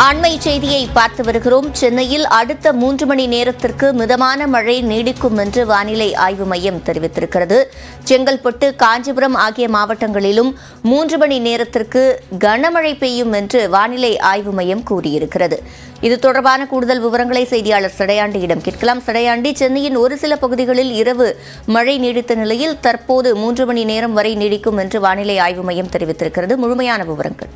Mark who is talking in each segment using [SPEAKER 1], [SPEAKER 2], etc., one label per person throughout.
[SPEAKER 1] அண்மை செய்தியை பார்த்து வருகிறோம் சென்னையில் அடுத்த மூன்று மணி நேரத்திற்கு மிதமான மழை நீடிக்கும் என்று வானிலை ஆய்வு மையம் தெரிவித்திருக்கிறது செங்கல்பட்டு காஞ்சிபுரம் ஆகிய மாவட்டங்களிலும் மூன்று மணி நேரத்திற்கு கனமழை பெய்யும் என்று வானிலை ஆய்வு மையம் கூறியிருக்கிறது இது தொடர்பான கூடுதல் விவரங்களை செய்தியாளர் சடையாண்டியிடம் கேட்கலாம் சடையாண்டி சென்னையின் ஒரு சில பகுதிகளில் இரவு மழை நீடித்த நிலையில் தற்போது மூன்று மணி நேரம் வரை நீடிக்கும் என்று வானிலை ஆய்வு மையம் தெரிவித்திருக்கிறது முழுமையான விவரங்கள்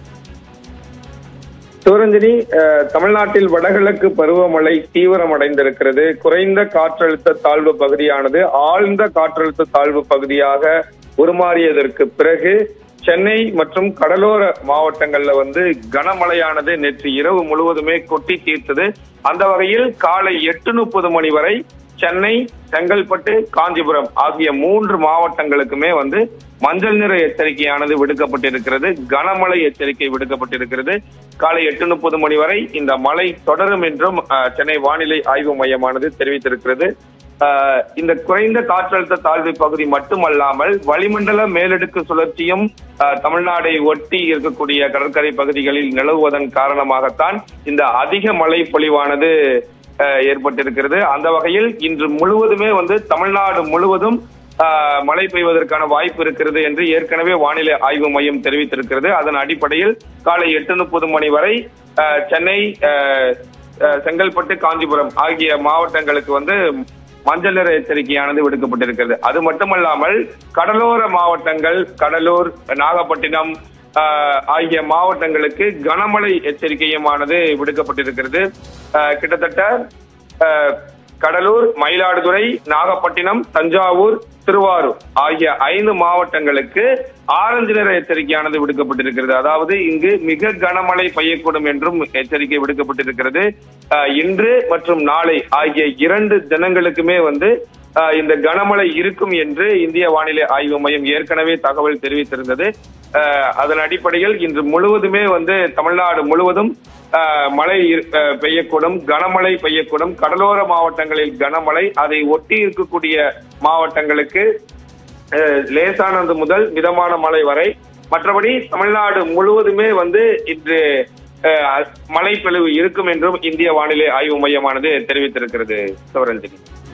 [SPEAKER 2] சிவரஞ்சனி அஹ், தமிழ்நாட்டில் வடகிழக்கு பருவமழை தீவிரமடைந்திருக்கிறது குறைந்த காற்றழுத்த தாழ்வு பகுதியானது ஆழ்ந்த காற்றழுத்த தாழ்வு பகுதியாக உருமாறியதற்கு பிறகு சென்னை மற்றும் கடலோர மாவட்டங்கள்ல வந்து கனமழையானது நேற்று இரவு முழுவதுமே கொட்டி தீர்த்தது அந்த வகையில் காலை எட்டு முப்பது மணி வரை சென்னை செங்கல்பட்டு காஞ்சிபுரம் ஆகிய மூன்று மாவட்டங்களுக்குமே வந்து மஞ்சள் நிற எச்சரிக்கையானது விடுக்கப்பட்டிருக்கிறது கனமழை எச்சரிக்கை விடுக்கப்பட்டிருக்கிறது காலை எட்டு முப்பது மணி வரை இந்த மழை தொடரும் என்றும் அஹ், சென்னை வானிலை ஆய்வு மையமானது தெரிவித்திருக்கிறது அஹ், இந்த குறைந்த காற்றழுத்த தாழ்வு பகுதி மட்டுமல்லாமல் வளிமண்டல மேலடுக்கு சுழற்சியும் அஹ், தமிழ்நாடை ஒட்டி இருக்கக்கூடிய கடற்கரை பகுதிகளில் நிலவுவதன் காரணமாகத்தான் இந்த அதிக மழை பொழிவானது அஹ், ஏற்பட்டிருக்கிறது அந்த வகையில் இன்று முழுவதுமே வந்து தமிழ்நாடு முழுவதும் ஆஹ், மழை பெய்வதற்கான வாய்ப்பு இருக்கிறது என்று ஏற்கனவே வானிலை ஆய்வு மையம் தெரிவித்திருக்கிறது அதன் அடிப்படையில் காலை எட்டு முப்பது மணி வரை ஆஹ், சென்னை ஆஹ், ஆஹ், செங்கல்பட்டு காஞ்சிபுரம் ஆகிய மாவட்டங்களுக்கு வந்து மஞ்சள் நிற எச்சரிக்கையானது விடுக்கப்பட்டிருக்கிறது அது மட்டுமல்லாமல் கடலோர மாவட்டங்கள் கடலூர் நாகப்பட்டினம் ஆஹ், ஆகிய மாவட்டங்களுக்கு கனமழை எச்சரிக்கையுமானது விடுக்கப்பட்டிருக்கிறது ஆஹ், கிட்டத்தட்ட ஆஹ், கடலூர் மயிலாடுதுறை நாகப்பட்டினம் தஞ்சாவூர் திருவாரூர் ஆகிய ஐந்து மாவட்டங்களுக்கு ஆரஞ்சு நிற எச்சரிக்கையானது விடுக்கப்பட்டிருக்கிறது அதாவது இங்கு மிக கனமழை பெய்யக்கூடும் என்றும் எச்சரிக்கை விடுக்கப்பட்டிருக்கிறது ஆஹ், இன்று மற்றும் நாளை ஆகிய இரண்டு தினங்களுக்குமே வந்து ஆஹ், இந்த கனமழை இருக்கும் என்று இந்திய வானிலை ஆய்வு மையம் ஏற்கனவே தகவல் தெரிவித்திருந்தது ஆஹ், அதன் அடிப்படையில் இன்று முழுவதுமே வந்து தமிழ்நாடு முழுவதும் ஆஹ், மழை இரு- ஆஹ், பெய்யக்கூடும் கனமழை பெய்யக்கூடும் கடலோர மாவட்டங்களில் கனமழை அதை ஒட்டி இருக்கக்கூடிய மாவட்டங்களுக்கு ஆஹ், லேசானது முதல் மிதமான மழை வரை மற்றபடி தமிழ்நாடு முழுவதுமே வந்து இன்று ஆஹ், மழை பொழிவு இருக்கும் என்றும் இந்திய வானிலை ஆய்வு மையமானது தெரிவித்திருக்கிறது சிவரஞ்சனி